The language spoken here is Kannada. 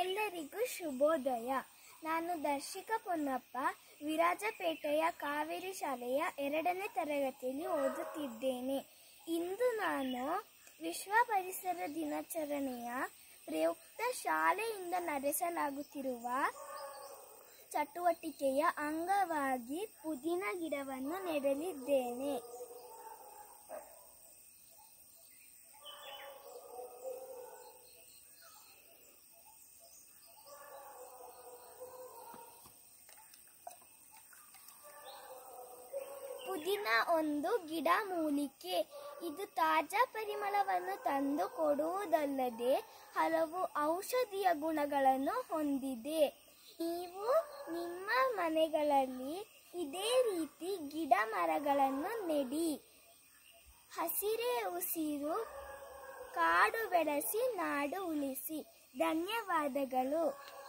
ಎಲ್ಲರಿಗೂ ಶುಭೋದಯ ನಾನು ದರ್ಶಿಕ ಪೊನ್ನಪ್ಪ ವಿರಾಜಪೇಟೆಯ ಕಾವೇರಿ ಶಾಲೆಯ ಎರಡನೇ ತರಗತಿಯಲ್ಲಿ ಓದುತ್ತಿದ್ದೇನೆ ಇಂದು ನಾನು ವಿಶ್ವ ಪರಿಸರ ದಿನಾಚರಣೆಯ ಪ್ರಯುಕ್ತ ಶಾಲೆಯಿಂದ ನಡೆಸಲಾಗುತ್ತಿರುವ ಚಟುವಟಿಕೆಯ ಅಂಗವಾಗಿ ಪುದೀನ ಗಿಡವನ್ನು ನೆಡಲಿದ್ದೇನೆ ಪುದೀನ ಒಂದು ಗಿಡ ಮೂಲಿಕೆ ಇದು ತಾಜಾ ಪರಿಮಳವನ್ನು ತಂದು ಕೊಡುವುದಲ್ಲದೆ ಹಲವು ಔಷಧೀಯ ಗುಣಗಳನ್ನು ಹೊಂದಿದೆ ನೀವು ನಿಮ್ಮ ಮನೆಗಳಲ್ಲಿ ಇದೇ ರೀತಿ ಗಿಡ ಮರಗಳನ್ನು ನೆಡಿ ಹಸಿರೇ ಉಸಿರು ಕಾಡು ಬೆಳೆಸಿ ನಾಡು ಉಳಿಸಿ ಧನ್ಯವಾದಗಳು